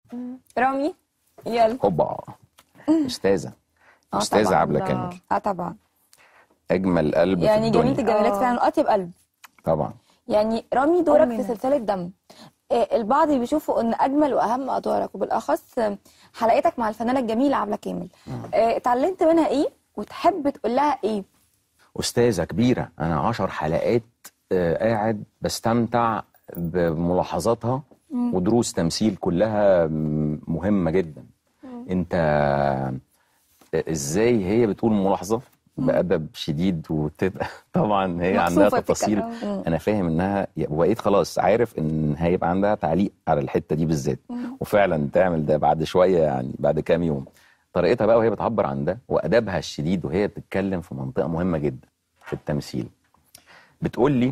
رامي يلا هوبا استاذه آه استاذه طبعاً. عبله الله. كامل اه طبعا اجمل قلب يعني في جميله الدنيا الجمالات آه. فعلا اطيب قلب طبعا يعني رامي دورك أمنا. في سلسله دم آه، البعض بيشوفوا ان اجمل واهم ادوارك وبالاخص آه، حلقتك مع الفنانه الجميله عبله كامل آه، اتعلمت منها ايه وتحب تقول لها ايه استاذه كبيره انا عشر حلقات آه، قاعد بستمتع بملاحظاتها ودروس تمثيل كلها م- مهمه جدا انت آه، ازاي هي بتقول ملاحظه بادب شديد وتبقى طبعا هي عندها مكسوفة تفاصيل تتكلم. انا فاهم انها وبقيت خلاص عارف ان هيبقى عندها تعليق على الحته دي بالذات وفعلا تعمل ده بعد شويه يعني بعد كام يوم طريقتها بقى وهي بتعبر عن ده وادبها الشديد وهي بتتكلم في منطقه مهمه جدا في التمثيل بتقول لي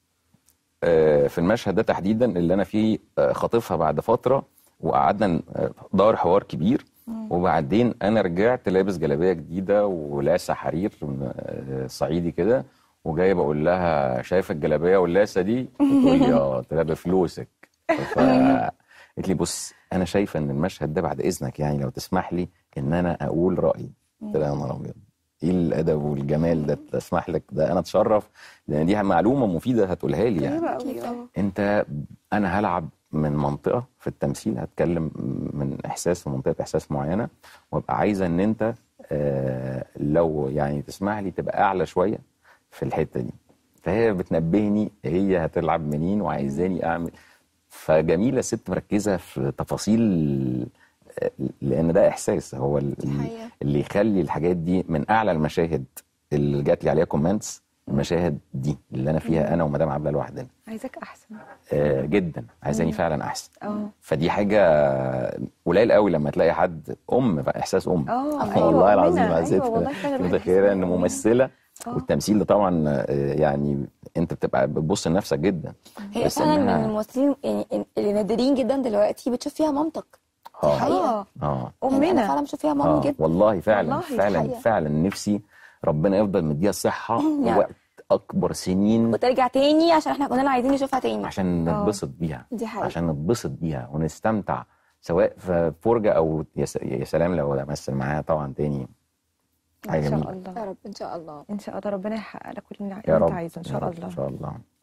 آه، في المشهد ده تحديدا اللي انا فيه آه، خاطفها بعد فتره وقعدنا آه، دار حوار كبير وبعدين انا رجعت لابس جلابيه جديده ولاسه حرير آه، صعيدي كده وجاي بقول لها شايفه الجلابيه واللاسه دي بتقول لي اه قلت لها بفلوسك ف- قالت لي بص انا شايفه ان المشهد ده بعد اذنك يعني لو تسمح لي ان انا اقول رايي قلت لها يا نهار ابيض ايه الادب والجمال ده تسمح لك ده انا اتشرف لان دي معلومه مفيده هتقولها لي يعني طيبة قوي اه انت انا هلعب من منطقه في التمثيل هتكلم من احساس في منطقه احساس معينه وابقى عايزه ان انت آه لو يعني تسمح لي تبقى اعلى شويه في الحته دي فهي بتنبهني هي هتلعب منين وعايزاني اعمل فجميله ست مركزه في تفاصيل آه، لان ده احساس هو ال- حقيقة. اللي يخلي الحاجات دي من اعلى المشاهد اللي جات لي عليها كومنتس المشاهد دي اللي انا فيها انا ومدام عبله لوحدنا عايزاك احسن آه، جدا عايزاني فعلا احسن اه فدي حاجه قليل قوي لما تلاقي حد ام بقى احساس ام اه والله أيوة، العظيم أمنا، عزيز ايوه والله فعلا الواحد متخيله ان يحس إن- ممثله آه. والتمثيل ده طبعا آه، يعني انت بتبقى بتبص لنفسك جدا هي بس فعلا من إنها- الممثلين يعني اللي نادرين جدا دلوقتي بتشوف فيها مامتك دي اه حقيقه اه اه يعني انا امنا فعلا بشوف فيها مامي اه جدا والله فعلا والله دي فعلا حقيقة. فعلا نفسي ربنا يفضل مديها الصحه يعني. وقت اكبر سنين وترجع تاني عشان احنا كلنا عايزين نشوفها تاني عشان آه. نتبسط بيها دي حقيقة. عشان نتبسط بيها ونستمتع سواء في فرجه او يا س- يا سلام لو امثل معاها طبعا تاني حاجه ان شاء جميله الله يا رب ان شاء الله ان شاء الله ربنا يحقق لك كل اللي يا انت رب عايزه ان يا شاء رب الله ان شاء الله